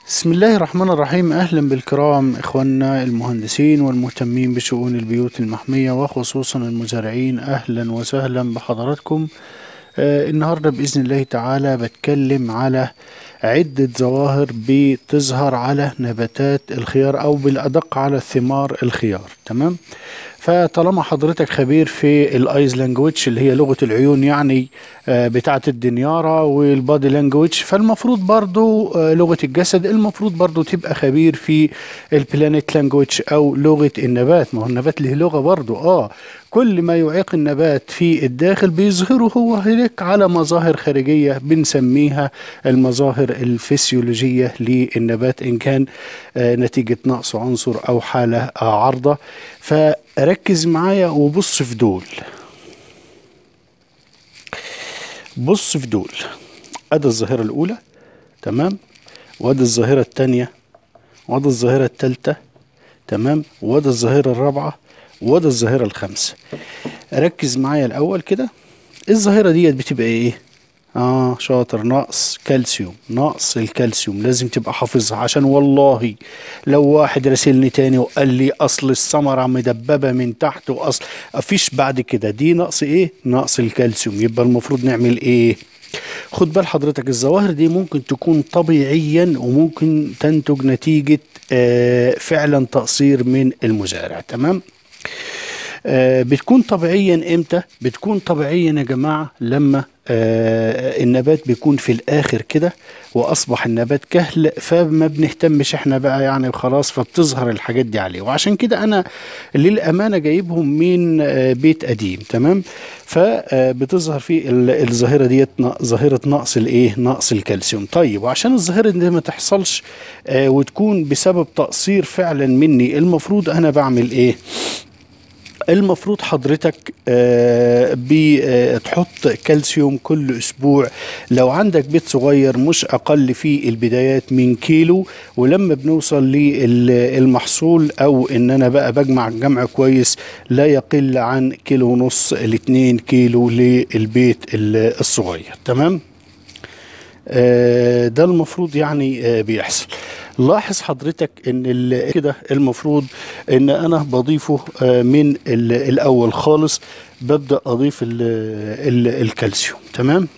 بسم الله الرحمن الرحيم أهلا بالكرام إخواننا المهندسين والمهتمين بشؤون البيوت المحمية وخصوصا المزارعين أهلا وسهلا بحضراتكم آه النهاردة بإذن الله تعالى بتكلم على عدة ظواهر بتظهر على نباتات الخيار أو بالأدق على ثمار الخيار تمام فطالما حضرتك خبير في الايز لانجويج اللي هي لغه العيون يعني آه، بتاعه الدنياره والبادي لانجويج فالمفروض برضو آه، لغه الجسد المفروض برضو تبقى خبير في البلانيت لانجويج او لغه النبات ما هو النبات له لغه برضو اه كل ما يعيق النبات في الداخل بيظهره هو هناك على مظاهر خارجيه بنسميها المظاهر الفسيولوجيه للنبات ان كان آه، نتيجه نقص عنصر او حاله آه، عارضه فركز معايا وبص في دول بص في دول ادي الظاهره الاولى تمام وادي الظاهره الثانيه وادي الظاهره الثالثه تمام وادي الظاهره الرابعه وادي الظاهره الخامسه ركز معايا الاول كده الظاهره ديت بتبقى ايه اه شاطر نقص كالسيوم نقص الكالسيوم لازم تبقى حافظها عشان والله لو واحد راسلني تاني وقال لي اصل الثمره مدببه من تحت واصل مفيش بعد كده دي نقص ايه نقص الكالسيوم يبقى المفروض نعمل ايه خد بال حضرتك الظواهر دي ممكن تكون طبيعيا وممكن تنتج نتيجه آه فعلا تقصير من المزارع تمام آه، بتكون طبيعيا امتى بتكون طبيعيا يا جماعه لما آه النبات بيكون في الاخر كده واصبح النبات كهل فما بنهتمش احنا بقى يعني وخلاص فبتظهر الحاجات دي عليه وعشان كده انا للامانه جايبهم من آه بيت قديم تمام فبتظهر في ال- الظاهره ديت ن- ظاهره نقص الايه نقص الكالسيوم طيب وعشان الظاهره دي ما تحصلش آه وتكون بسبب تقصير فعلا مني المفروض انا بعمل ايه المفروض حضرتك آه، بتحط كالسيوم كل اسبوع لو عندك بيت صغير مش اقل في البدايات من كيلو ولما بنوصل للمحصول او ان انا بقى بجمع جمع كويس لا يقل عن كيلو ونص لاتنين كيلو للبيت ال- الصغير تمام آه، ده المفروض يعني آه، بيحصل لاحظ حضرتك ان ال- كده المفروض ان انا بضيفه آه، من ال- الاول خالص ببدا اضيف ال ال الكالسيوم تمام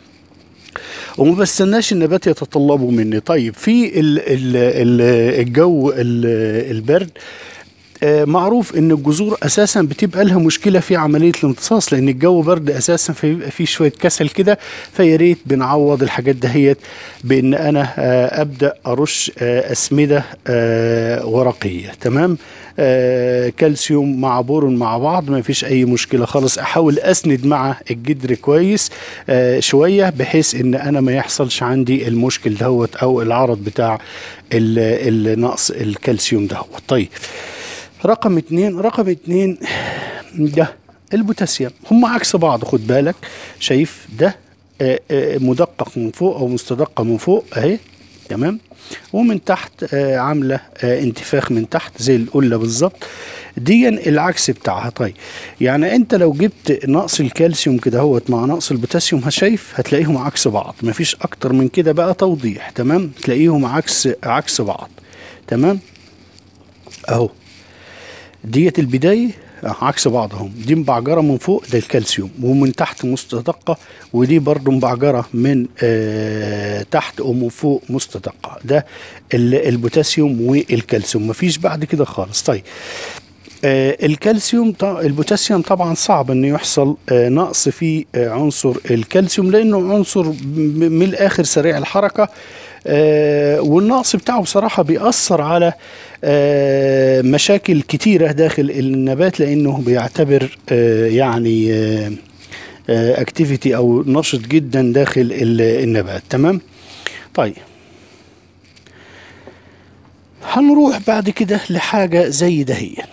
وما بستناش النبات يتطلبه مني طيب في ال ال ال الجو ال- البرد آه، معروف ان الجذور اساسا بتبقى لها مشكله في عمليه الامتصاص لان الجو برد اساسا فيبقى فيه شويه كسل كده فيا ريت بنعوض الحاجات دهيت بان انا آه، ابدا ارش آه، اسمده آه، ورقيه تمام آه، كالسيوم مع بورون مع بعض ما فيش اي مشكله خالص احاول اسند مع الجدر كويس آه، شويه بحيث ان انا ما يحصلش عندي المشكل دهوت او العرض بتاع ال- النقص الكالسيوم دهوت طيب رقم اتنين رقم اتنين ده البوتاسيوم هم عكس بعض خد بالك شايف ده آه، آه، مدقق من فوق او مستدقة من فوق اهي تمام ومن تحت آه، عاملة آه، انتفاخ من تحت زي القلة بالظبط دي العكس بتاعها طيب يعني انت لو جبت نقص الكالسيوم كده هوت مع نقص البوتاسيوم شايف هتلاقيهم عكس بعض مفيش اكتر من كده بقى توضيح تمام تلاقيهم عكس عكس بعض تمام اهو ديت البداية آه، عكس بعضهم دي مبعجرة من فوق ده الكالسيوم ومن تحت مستدقة ودي برضو مبعجرة من آه تحت ومن فوق مستدقة ده ال- البوتاسيوم والكالسيوم مفيش بعد كده خالص طيب آه الكالسيوم ط- البوتاسيوم طبعا صعب انه يحصل آه نقص في آه عنصر الكالسيوم لانه عنصر م- من الاخر سريع الحركه آه والنقص بتاعه بصراحه بيأثر على آه مشاكل كتيره داخل النبات لانه بيعتبر آه يعني آه اكتيفيتي او نشط جدا داخل ال- النبات تمام طيب هنروح بعد كده لحاجه زي دهيا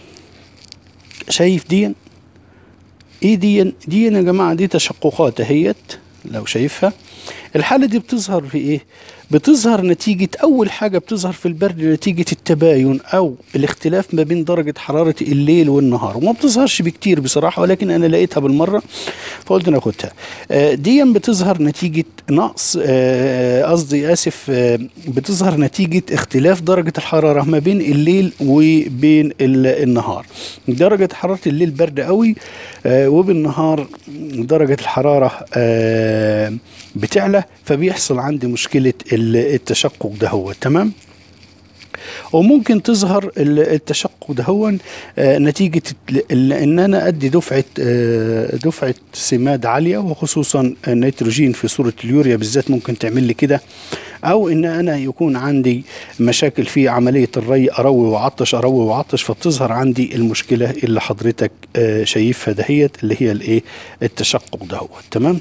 شايف دي ايه دي دي يا جماعه دي تشققات اهيت لو شايفها الحاله دي بتظهر في ايه بتظهر نتيجة أول حاجة بتظهر في البرد نتيجة التباين أو الاختلاف ما بين درجة حرارة الليل والنهار وما بتظهرش بكتير بصراحة ولكن أنا لقيتها بالمرة فقلت ناخدها آه، دي بتظهر نتيجة نقص آه، قصدي آسف آه، بتظهر نتيجة اختلاف درجة الحرارة ما بين الليل وبين ال- النهار درجة حرارة الليل برد قوي آه، وبالنهار درجة الحرارة آه، بتعلى فبيحصل عندي مشكلة ال- التشقق ده هو تمام وممكن تظهر ال- التشقق ده هو آه، نتيجة ال- ال- ان انا ادي دفعة آه، دفعة سماد عالية وخصوصا النيتروجين في صورة اليوريا بالذات ممكن تعمل لي كده او ان انا يكون عندي مشاكل في عملية الري اروي وعطش اروي وعطش فبتظهر عندي المشكلة اللي حضرتك آه، شايفها دهيت اللي هي الايه التشقق ده هو تمام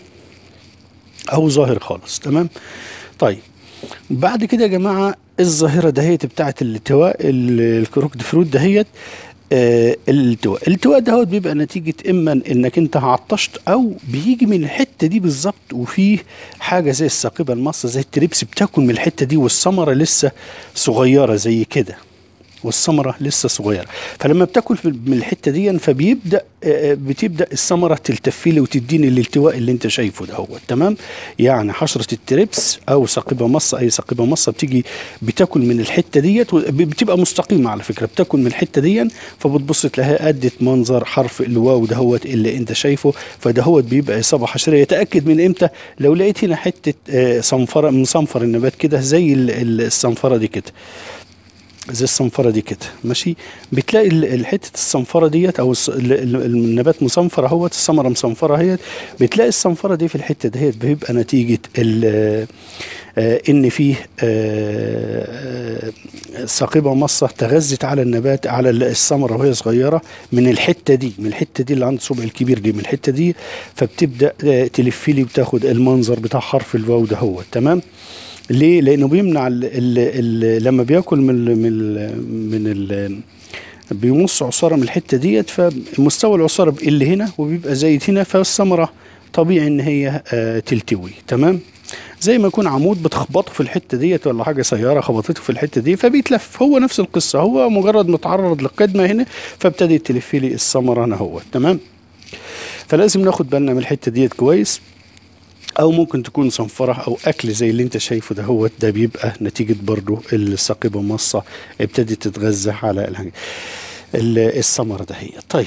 او ظاهر خالص تمام طيب بعد كده يا جماعه الظاهره دهيت بتاعت الالتواء ال- الكروك دي فروت دهيت آه الالتواء الالتواء دهوت بيبقى نتيجه اما انك انت عطشت او بيجي من الحته دي بالظبط وفيه حاجه زي الساقبه المصه زي التريبس بتاكل من الحته دي والثمره لسه صغيره زي كده والثمره لسه صغيره فلما بتاكل في- من الحته دي فبيبدا آه، بتبدا الثمره تلتف لي وتديني الالتواء اللي انت شايفه ده هو تمام يعني حشره التريبس او ساقبه مصه اي ساقبه مصه بتيجي بتاكل من الحته ديت و- بتبقى مستقيمه على فكره بتاكل من الحته دي فبتبص تلاقيها ادت منظر حرف الواو دهوت اللي انت شايفه فدهوت بيبقى اصابه حشريه يتاكد من امتى لو لقيت هنا حته آه، صنفره مصنفر النبات كده زي ال- ال- الصنفره دي كده زي الصنفره دي كده ماشي بتلاقي ال- ال- حته الصنفره ديت او الص- ال- ال- النبات مصنفر اهوت الثمره مصنفره اهيت بتلاقي الصنفره دي في الحته ديت بيبقى نتيجه ال- آه، ان فيه آه، آه، ساقبه مصه تغذت على النبات على ال- الثمره وهي صغيره من الحته دي من الحته دي اللي عند الصبع الكبير دي من الحته دي فبتبدا آه، تلف لي وتاخد المنظر بتاع حرف الواو ده هو تمام ليه؟ لانه بيمنع ال ال ال لما بياكل من ال من ال من ال بيمص عصاره من الحته ديت فمستوى العصاره بيقل هنا وبيبقى زايد هنا فالثمره طبيعي ان هي آه تلتوي تمام؟ زي ما يكون عمود بتخبطه في الحته ديت ولا حاجه سياره خبطته في الحته دي فبيتلف هو نفس القصه هو مجرد متعرض للقدمه هنا فابتدت تلف لي الثمره هنا هو تمام؟ فلازم ناخد بالنا من الحته ديت كويس او ممكن تكون صنفره او اكل زي اللي انت شايفه ده هو ده بيبقى نتيجه برضو الساقبه مصه ابتدت تتغذى على الحاجة- ال- الثمره ده هي طيب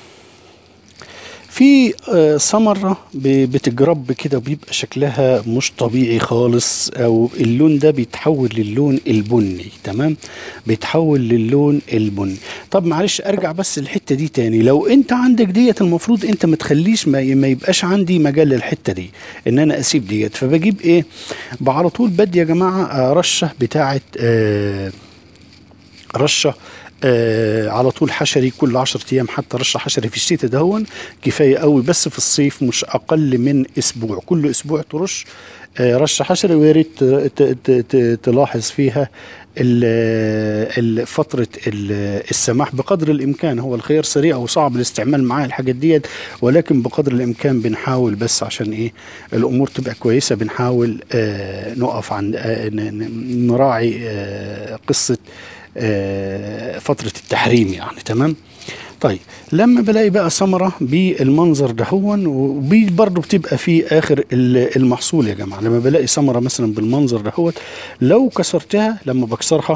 في آه، ثمرة ب- بتجرب كده وبيبقى شكلها مش طبيعي خالص او اللون ده بيتحول للون البني تمام بيتحول للون البني طب معلش ارجع بس الحتة دي تاني لو انت عندك ديت المفروض انت ما تخليش ما, ما يبقاش عندي مجال للحتة دي ان انا اسيب ديت فبجيب ايه على طول بدي يا جماعة آه، رشة بتاعت آه رشه آه على طول حشري كل 10 ايام حتى رشه حشري في الشتاء دهون كفايه قوي بس في الصيف مش اقل من اسبوع كل اسبوع ترش آه رشه حشري ويا ريت ت- ت- ت- تلاحظ فيها ال- ال- فتره ال- السماح بقدر الامكان هو الخير سريع وصعب الاستعمال معاه الحاجات ديت ولكن بقدر الامكان بنحاول بس عشان ايه الامور تبقى كويسه بنحاول آه نقف عند آه ن- ن- نراعي آه قصه آه، فترة التحريم يعني تمام طيب لما بلاقي بقى ثمرة بالمنظر دهون وبي برضه بتبقى في آخر ال- المحصول يا جماعة لما بلاقي ثمرة مثلا بالمنظر دهوت لو كسرتها لما بكسرها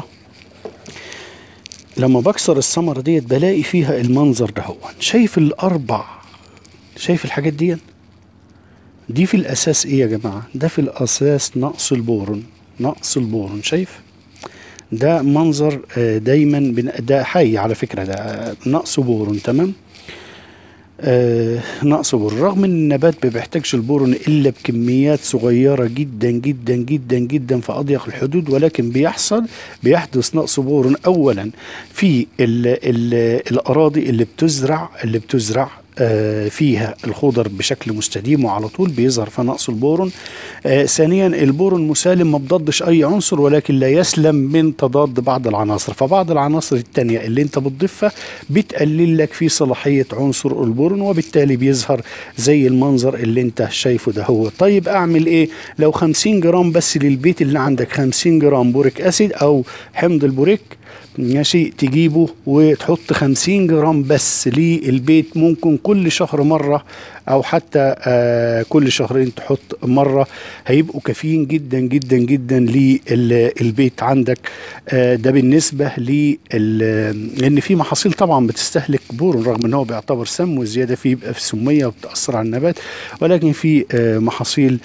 لما بكسر الثمرة ديت بلاقي فيها المنظر دهون شايف الأربع شايف الحاجات دي دي في الأساس إيه يا جماعة ده في الأساس نقص البورون نقص البورون شايف ده منظر آه، دايما بن... ده حي على فكره ده آه، نقص بورون تمام آه نقص بورون رغم ان النبات ما بيحتاجش البورون الا بكميات صغيره جدا جدا جدا جدا في اضيق الحدود ولكن بيحصل بيحدث نقص بورون اولا في ال ال الاراضي اللي بتزرع اللي بتزرع آه، فيها الخضر بشكل مستديم وعلى طول بيظهر فيها نقص البورون آه، ثانيا البورون مسالم ما بضدش اي عنصر ولكن لا يسلم من تضاد بعض العناصر فبعض العناصر التانية اللي انت بتضيفها بتقلل لك في صلاحية عنصر البورون وبالتالي بيظهر زي المنظر اللي انت شايفه ده هو طيب اعمل ايه لو 50 جرام بس للبيت اللي عندك 50 جرام بوريك اسيد او حمض البوريك ماشي تجيبه وتحط 50 جرام بس للبيت ممكن كل شهر مرة او حتى آه كل شهرين تحط مرة هيبقوا كافيين جدا جدا جدا للبيت عندك آه ده بالنسبة لل لان في محاصيل طبعا بتستهلك بورون رغم ان هو بيعتبر سم والزيادة فيه يبقى في سمية وبتأثر على النبات ولكن في آه محاصيل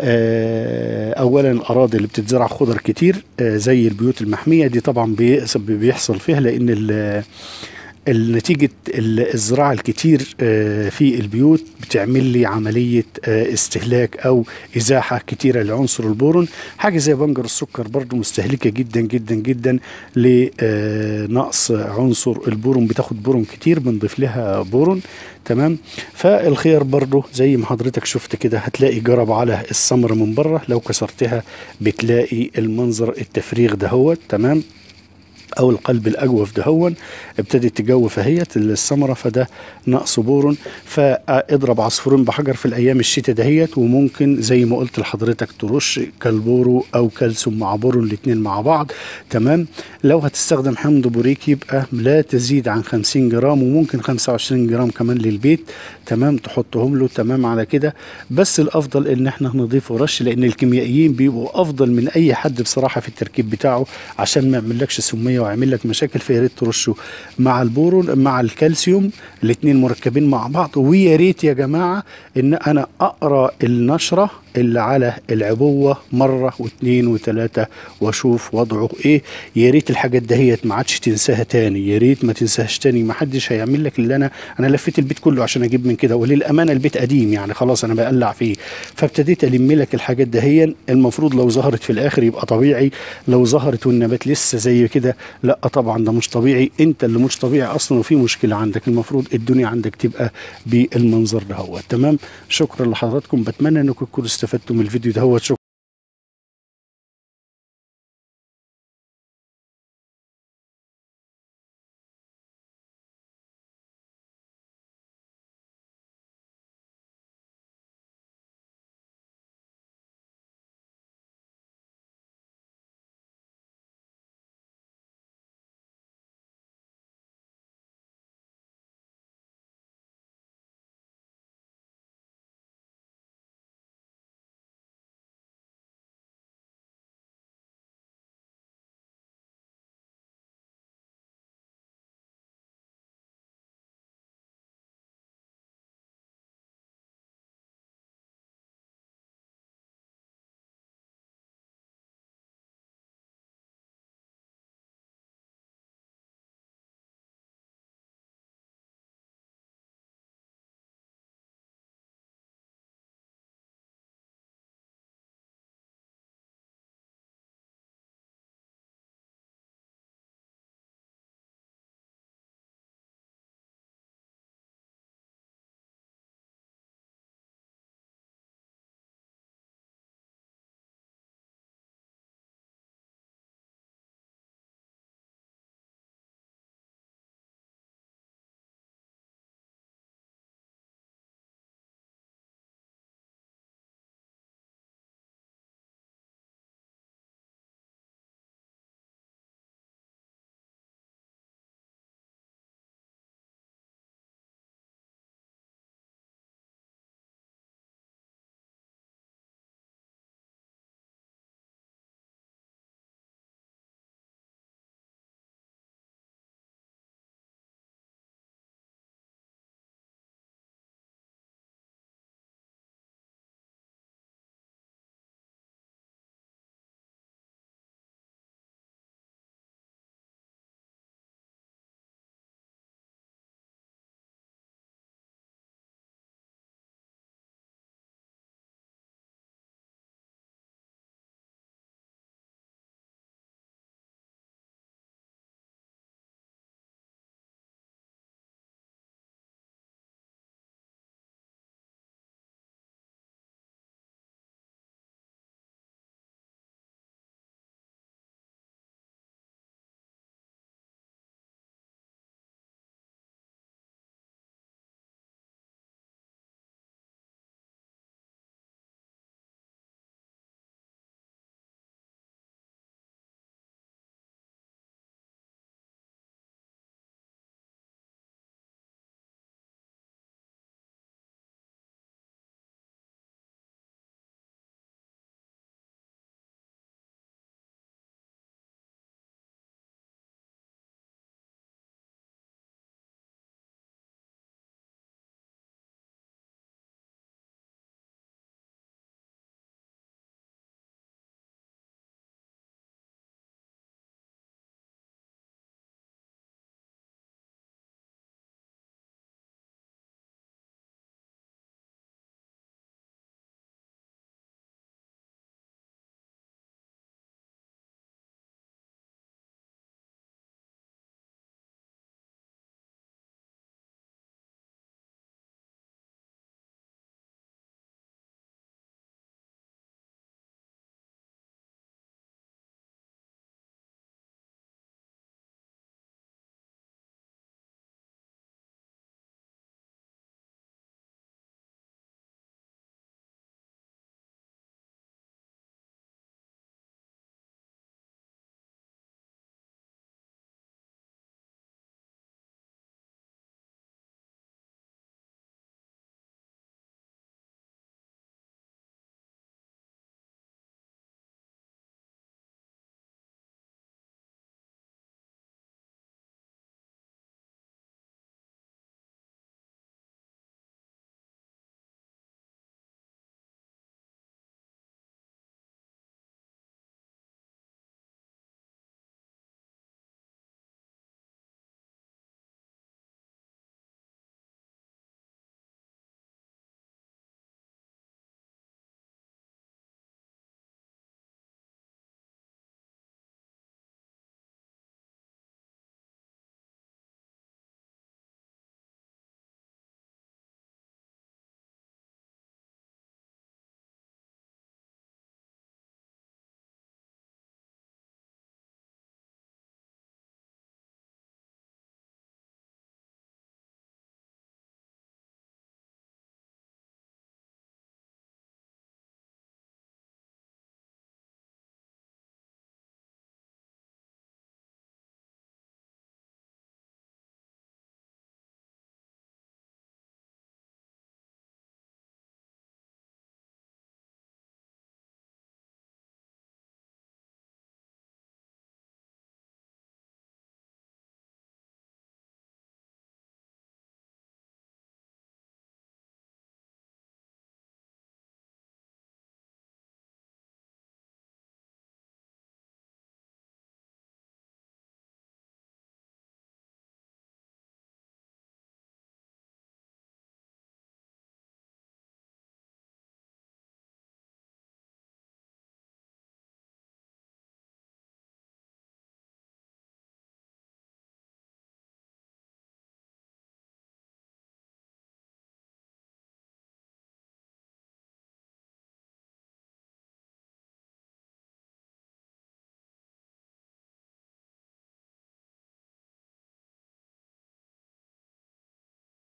آه اولا الاراضي اللي بتتزرع خضر كتير آه زي البيوت المحميه دي طبعا بيحصل- بيحصل فيها لان ال- نتيجة الزراعة الكتير آه، في البيوت بتعمل لي عملية آه، استهلاك أو إزاحة كتيرة لعنصر البورون حاجة زي بنجر السكر برضو مستهلكة جدا جدا جدا لنقص عنصر البورون بتاخد بورون كتير بنضيف لها بورون تمام فالخيار برضو زي ما حضرتك شفت كده هتلاقي جرب على الثمرة من بره لو كسرتها بتلاقي المنظر التفريغ دهوت تمام او القلب الاجوف دهون ابتدت تجوف اهيت الثمره فده نقص بورون فاضرب عصفورين بحجر في الايام الشتاء دهيت وممكن زي ما قلت لحضرتك ترش كالبورو او كالسيوم مع بورون الاثنين مع بعض تمام لو هتستخدم حمض بوريك يبقى لا تزيد عن 50 جرام وممكن 25 جرام كمان للبيت تمام تحطهم له تمام على كده بس الافضل ان احنا نضيفه رش لان الكيميائيين بيبقوا افضل من اي حد بصراحه في التركيب بتاعه عشان ما يعملكش سميه ويعمل لك مشاكل فيا ريت ترشه مع البورون مع الكالسيوم الاثنين مركبين مع بعض ويا ريت يا جماعه ان انا اقرا النشره اللي على العبوه مره واثنين وثلاثه واشوف وضعه ايه يا ريت الحاجات دهيت ما عادش تنساها تاني يا ريت ما تنساهاش تاني ما حدش هيعمل لك اللي انا انا لفيت البيت كله عشان اجيب من كده وللامانه البيت قديم يعني خلاص انا بقلع فيه فابتديت الم لك الحاجات دهيا المفروض لو ظهرت في الاخر يبقى طبيعي لو ظهرت والنبات لسه زي كده لا طبعا ده مش طبيعي انت اللي مش طبيعي اصلا وفي مشكله عندك المفروض الدنيا عندك تبقى بالمنظر ده هو تمام شكرا لحضراتكم بتمنى انكم تكونوا استفدتوا من الفيديو ده هو